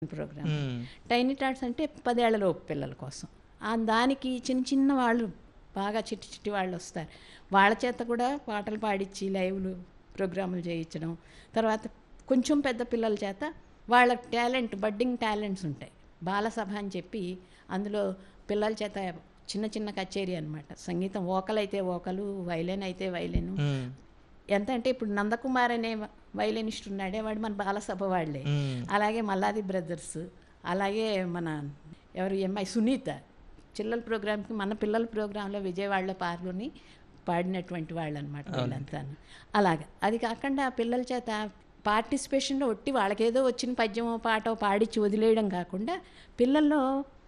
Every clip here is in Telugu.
ప్రోగ్రామ్ మ్మ్. టైనీ టాట్స్ అంటే పదేళ్లలోపు పిల్లల కోసం ఆ దానికి చిన్న చిన్న వాళ్ళు బాగా చిట్టి చిట్టి వాళ్ళు వస్తారు వాళ్ళ చేత కూడా పాటలు పాడించి లైవ్లు ప్రోగ్రాములు చేయించడం తర్వాత కొంచెం పెద్ద పిల్లల చేత వాళ్ళ టాలెంట్ బడ్డింగ్ టాలెంట్స్ ఉంటాయి బాలసభ అని చెప్పి అందులో పిల్లల చేత చిన్న చిన్న కచేరీ అనమాట సంగీతం వోకల్ అయితే వోకలు వైలెన్ అయితే వైలెను మ్మ్. ఎంత అంటే ఇప్పుడు నందకుమార్ అనే వైలెనిస్ట్ ఉన్నాడే వాడు మన బాలసభ వాళ్ళే మ్మ్. అలాగే మల్లాది బ్రదర్స్ అలాగే మన ఎవరు ఎంఐ సునీత చిల్లల ప్రోగ్రామ్కి మన పిల్లల ప్రోగ్రాంలో విజయవాడలో పాల్గొని పాడినటువంటి వాళ్ళు అనమాట వీళ్ళంతా అలాగే అది కాకుండా ఆ పిల్లల చేత పార్టిసిపేషన్లో ఒట్టి వాళ్ళకేదో వచ్చిన పద్యమో పాటో పాడించి వదిలేయడం కాకుండా పిల్లల్లో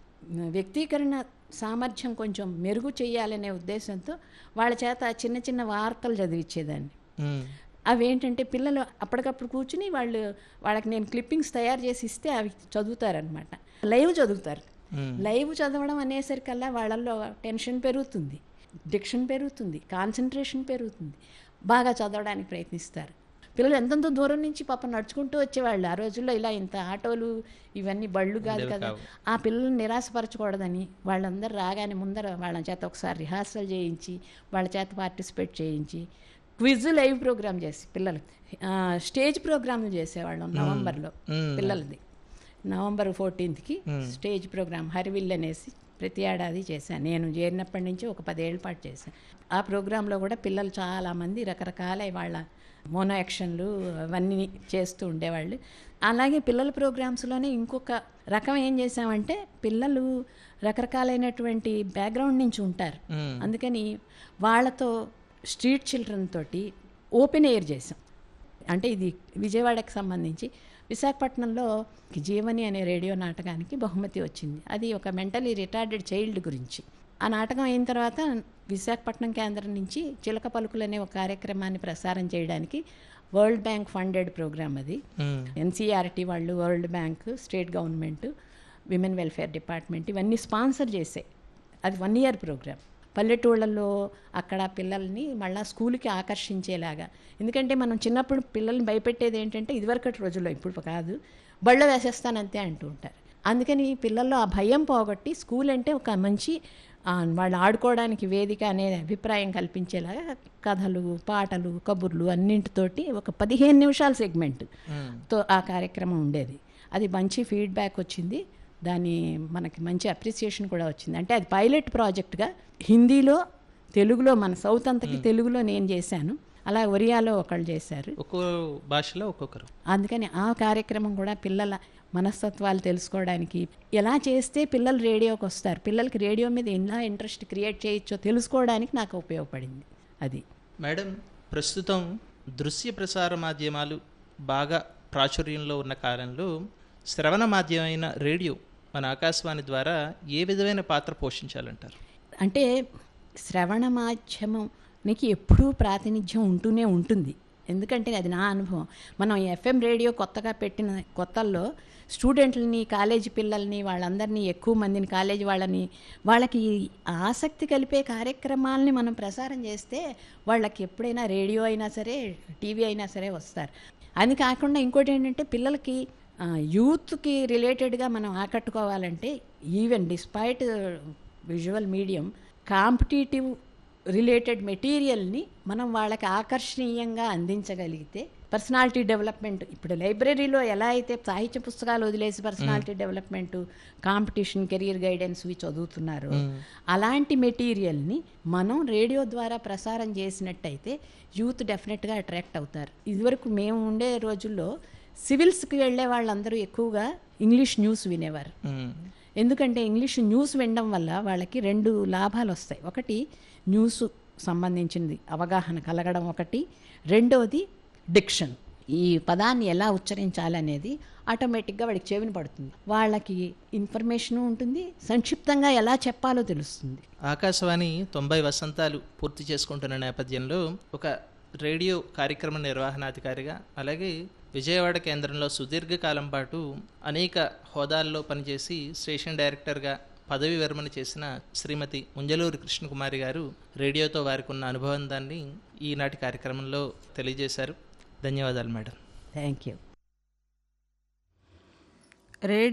వ్యక్తీకరణ సామర్థ్యం కొంచెం మెరుగు చేయాలనే ఉద్దేశంతో వాళ్ళ చేత చిన్న చిన్న వార్తలు చదివించేదాన్ని మ్మ్. అవేంటంటే పిల్లలు అప్పటికప్పుడు కూర్చుని వాళ్ళు వాళ్ళకి నేను క్లిప్పింగ్స్ తయారు చేసి ఇస్తే అవి చదువుతారనమాట లైవ్ చదువుతారు మ్మ్. లైవ్ చదవడం అనేసరికల్లా వాళ్ళల్లో టెన్షన్ పెరుగుతుంది డిక్షన్ పెరుగుతుంది కాన్సన్ట్రేషన్ పెరుగుతుంది బాగా చదవడానికి ప్రయత్నిస్తారు పిల్లలు ఎంతెంత దూరం నుంచి పాపం నడుచుకుంటూ వచ్చేవాళ్ళు ఆ రోజుల్లో ఇలా ఇంత ఆటోలు ఇవన్నీ బళ్ళు కాదు ఉండేవి కదా కావు. ఆ పిల్లల్ని నిరాశపరచకూడదని వాళ్ళందరూ రాగానే ముందర వాళ్ళ చేత ఒకసారి రిహార్సల్ చేయించి వాళ్ళ చేత పార్టిసిపేట్ చేయించి క్విజ్ లైవ్ ప్రోగ్రామ్ చేసి పిల్లలు ఆ, స్టేజ్ ప్రోగ్రాంలు చేసేవాళ్ళం నవంబర్లో మ్మ్. పిల్లలది నవంబర్ ఫోర్టీన్త్కి స్టేజ్ ప్రోగ్రామ్ హరివిల్ అనేసి ప్రతి ఏడాది చేశాను నేను చేరినప్పటి నుంచి ఒక పదేళ్ల పాటు చేశాను ఆ ప్రోగ్రాంలో కూడా పిల్లలు చాలామంది రకరకాల వాళ్ళ మోనో యాక్షన్లు అవన్నీ చేస్తూ ఉండేవాళ్ళు అలాగే పిల్లల ప్రోగ్రామ్స్లోనే ఇంకొక రకం ఏం చేసామంటే పిల్లలు రకరకాలైనటువంటి బ్యాక్గ్రౌండ్ నుంచి ఉంటారు మ్మ్. అందుకని వాళ్ళతో స్ట్రీట్ చిల్డ్రన్ తోటి ఓపెన్ ఎయిర్ చేసాం అంటే ఇది విజయవాడకి సంబంధించి విశాఖపట్నంలో జీవని అనే రేడియో నాటకానికి బహుమతి వచ్చింది అది ఒక మెంటలీ రిటార్డెడ్ చైల్డ్ గురించి ఆ నాటకం అయిన తర్వాత విశాఖపట్నం కేంద్రం నుంచి చిలక పలుకులు అనే ఒక కార్యక్రమాన్ని ప్రసారం చేయడానికి వరల్డ్ బ్యాంక్ ఫండెడ్ ప్రోగ్రామ్ అది మ్మ్. ఎన్సీఆర్టీ వాళ్ళు world bank state government women welfare department ఇవన్నీ స్పాన్సర్ చేసాయి అది వన్ ఇయర్ ప్రోగ్రామ్ పల్లెటూళ్ళల్లో అక్కడ పిల్లల్ని మళ్ళా స్కూల్కి ఆకర్షించేలాగా ఎందుకంటే మనం చిన్నప్పుడు పిల్లల్ని భయపెట్టేది ఏంటంటే ఇదివరకటి రోజుల్లో ఇప్పుడు కాదు బళ్ళ వేసేస్తానంతే అంటూ ఉంటారు అందుకని పిల్లల్లో ఆ భయం పోగొట్టి స్కూల్ అంటే ఒక మంచి ఆ, వాళ్ళు ఆడుకోవడానికి వేదిక అనే అభిప్రాయం కల్పించేలాగా కథలు పాటలు కబుర్లు అన్నింటితోటి ఒక పదిహేను నిమిషాల సెగ్మెంట్ మ్మ్. తో ఆ కార్యక్రమం ఉండేది అది మంచి ఫీడ్బ్యాక్ వచ్చింది దాని మనకి మంచి అప్రిసియేషన్ కూడా వచ్చింది అంటే అది పైలట్ ప్రాజెక్ట్గా హిందీలో తెలుగులో మన సౌత్ అంతకి తెలుగులో నేను చేశాను అలా ఒరియాలో ఒకళ్ళు చేశారు ఒక్కో భాషలో ఒక్కొక్కరు అందుకని ఆ కార్యక్రమం కూడా పిల్లల మనస్తత్వాలు తెలుసుకోవడానికి ఎలా చేస్తే పిల్లలు రేడియోకి వస్తారు పిల్లలకి రేడియో మీద ఎలా ఇంట్రెస్ట్ క్రియేట్ చేయొచ్చో తెలుసుకోవడానికి నాకు ఉపయోగపడింది అది మేడం ప్రస్తుతం దృశ్య ప్రసార మాధ్యమాలు బాగా ప్రాచుర్యంలో ఉన్న కాలంలో శ్రవణ మాధ్యమైన రేడియో మన ఆకాశవాణి ద్వారా ఏ విధమైన పాత్ర పోషించాలంటారు అంటే శ్రవణ మాధ్యమంకి ఎప్పుడూ ప్రాతినిధ్యం ఉంటూనే ఉంటుంది ఎందుకంటే అది నా అనుభవం మనం ఎఫ్ఎం రేడియో కొత్తగా పెట్టిన కొత్తల్లో స్టూడెంట్లని కాలేజీ పిల్లల్ని వాళ్ళందరినీ ఎక్కువ మందిని కాలేజీ వాళ్ళని వాళ్ళకి ఆసక్తి కలిపే కార్యక్రమాలని మనం ప్రసారం చేస్తే వాళ్ళకి ఎప్పుడైనా రేడియో అయినా సరే టీవీ అయినా సరే వస్తారు అది కాకుండా ఇంకోటి ఏంటంటే పిల్లలకి ఆ, యూత్కి రిలేటెడ్గా మనం ఆకట్టుకోవాలంటే even despite visual medium competitive related మెటీరియల్ని మనం వాళ్ళకి ఆకర్షణీయంగా అందించగలిగితే పర్సనాలిటీ డెవలప్మెంట్ ఇప్పుడు లైబ్రరీలో ఎలా అయితే సాహిత్య పుస్తకాలు వదిలేసి personality development competition career guidance ఇవి చదువుతున్నారు అలాంటి మెటీరియల్ని మనం రేడియో ద్వారా ప్రసారం చేసినట్టయితే యూత్ డెఫినెట్గా అట్రాక్ట్ అవుతారు ఇదివరకు మేము ఉండే రోజుల్లో సివిల్స్కి వెళ్ళే వాళ్ళందరూ ఎక్కువగా ఇంగ్లీష్ న్యూస్ వినేవారు మ్మ్. ఎందుకంటే ఇంగ్లీష్ న్యూస్ వినడం వల్ల వాళ్ళకి రెండు లాభాలు వస్తాయి ఒకటి న్యూస్ సంబంధించింది అవగాహన కలగడం ఒకటి రెండవది డిక్షన్ ఈ పదాన్ని ఎలా ఉచ్చరించాలనేది ఆటోమేటిక్గా వాడికి చెవిని పడుతుంది వాళ్ళకి ఇన్ఫర్మేషన్ ఉంటుంది సంక్షిప్తంగా ఎలా చెప్పాలో తెలుస్తుంది ఆకాశవాణి తొంభై వసంతాలు పూర్తి చేసుకుంటున్న నేపథ్యంలో ఒక రేడియో కార్యక్రమ నిర్వహణాధికారిగా అలాగే విజయవాడ కేంద్రంలో సుదీర్ఘకాలం పాటు అనేక హోదాల్లో పనిచేసి స్టేషన్ డైరెక్టర్గా పదవి విరమణ చేసిన శ్రీమతి ముంజలూరు కృష్ణకుమారి గారు రేడియోతో వారికి ఉన్న అనుభవందాన్ని ఈనాటి కార్యక్రమంలో తెలియజేశారు ధన్యవాదాలు మేడం థ్యాంక్ యూ రేడియో